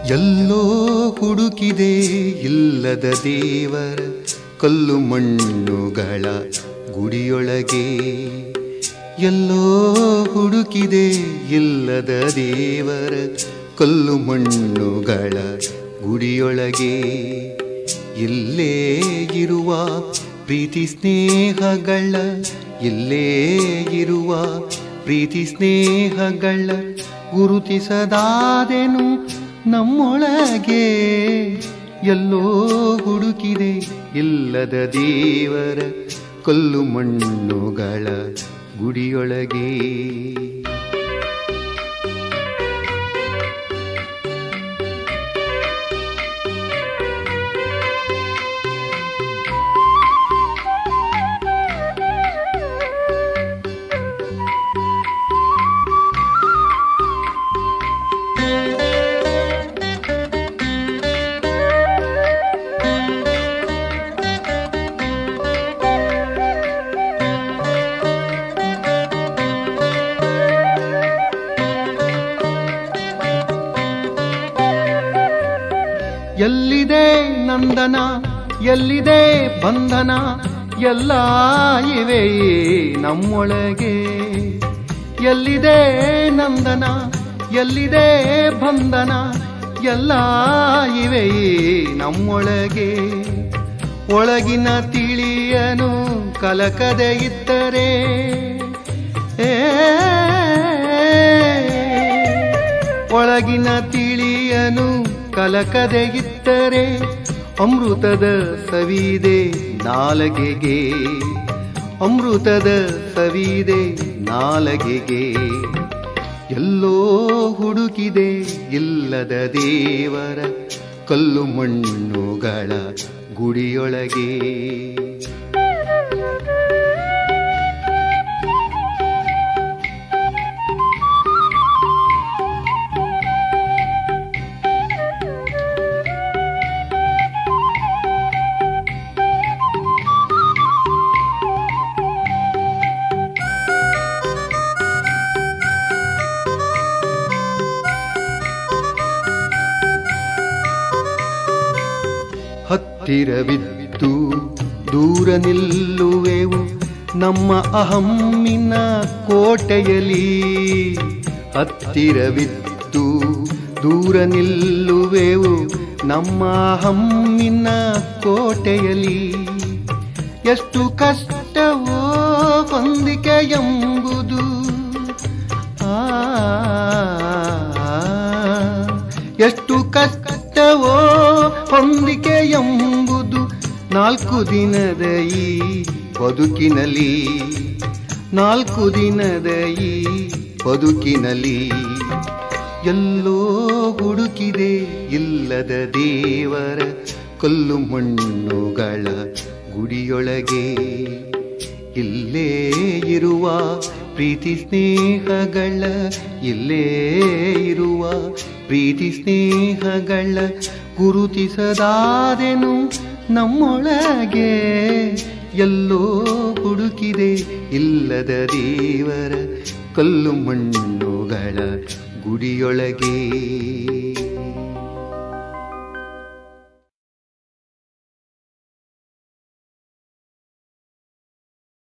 ಎಲ್ಲೋ ಹುಡುಕಿದೆ ಇಲ್ಲದ ದೇವರ ಕಲ್ಲು ಮಣ್ಣುಗಳ ಗುಡಿಯೊಳಗೆ ಎಲ್ಲೋ ಹುಡುಕಿದೆ ಇಲ್ಲದ ದೇವರ ಕಲ್ಲು ಮಣ್ಣುಗಳ ಗುಡಿಯೊಳಗೆ ಇಲ್ಲೇ ಇರುವ ಪ್ರೀತಿ ಸ್ನೇಹಗಳ ಇಲ್ಲೇ ಇರುವ ಪ್ರೀತಿ ಸ್ನೇಹಗಳ ಗುರುತಿಸದಾದೆನು ನಮ್ಮೊಳಗೆ ಎಲ್ಲೋ ಹುಡುಕಿದೆ ಇಲ್ಲದ ದೇವರ ಕಲ್ಲು ಮಣ್ಣುಗಳ ಗುಡಿಯೊಳಗೆ ಎಲ್ಲಿದೆ ನಂದನ ಎಲ್ಲಿದೆ ಬಂಧನ ಎಲ್ಲ ಇವೆ ನಮ್ಮೊಳಗೆ ಎಲ್ಲಿದೆ ನಂದನ ಎಲ್ಲಿದೆ ಬಂಧನ ಎಲ್ಲ ಇವೆ ನಮ್ಮೊಳಗೆ ಒಳಗಿನ ತಿಳಿಯನು ಕಲಕದೆ ಇದ್ದರೆ ಏ ಒಳಗಿನ ತಿಳಿಯನು ಕಲಕದೆ ಇದ್ದರೆ ಅಮೃತದ ಸವಿದೆ ನಾಲಗೆಗೆ ಅಮೃತದ ಸವಿದೆ ನಾಲಗೆಗೆ ಎಲ್ಲೋ ಹುಡುಕಿದೆ ಇಲ್ಲದ ದೇವರ ಕಲ್ಲು ಮಣ್ಣುಗಳ ಗುಡಿಯೊಳಗೆ ಹತ್ತಿರವಿದ್ದು ದೂರ ನಿಲ್ಲುವೆವು ನಮ್ಮ ಅಹಮ್ಮಿನ ಕೋಟೆಯಲಿ ಹತ್ತಿರವಿದ್ದು ದೂರ ನಿಲ್ಲುವೆವು ನಮ್ಮ ಅಹಮ್ಮಿನ ಕೋಟೆಯಲಿ ಎಷ್ಟು ಕಷ್ಟವೋ ಹೊಂದಿಕೆ ಎಂಬುದು ಆ ಎಷ್ಟು ಕಷ್ಟವೋ ಹೊಂದಿಕೆ ಎಂಬುದು ನಾಲ್ಕು ದಿನದ ಈ ಬದುಕಿನಲ್ಲಿ ನಾಲ್ಕು ದಿನದ ಈ ಬದುಕಿನಲ್ಲಿ ಎಲ್ಲೋ ಹುಡುಕಿದೆ ಇಲ್ಲದ ದೇವರ ಕಲ್ಲು ಮಣ್ಣುಗಳ ಗುಡಿಯೊಳಗೆ ಇಲ್ಲೇ ಇರುವ ಪ್ರೀತಿ ಸ್ನೇಹಗಳ ಇಲ್ಲೇ ಇರುವ ಪ್ರೀತಿ ಸ್ನೇಹಗಳ ಗುರುತಿಸದಾದೆನು ನಮ್ಮೊಳಗೆ ಎಲ್ಲೋ ಹುಡುಕಿದೆ ಇಲ್ಲದ ದೇವರ ಕಲ್ಲು ಮಣ್ಣುಗಳ ಗುಡಿಯೊಳಗೆ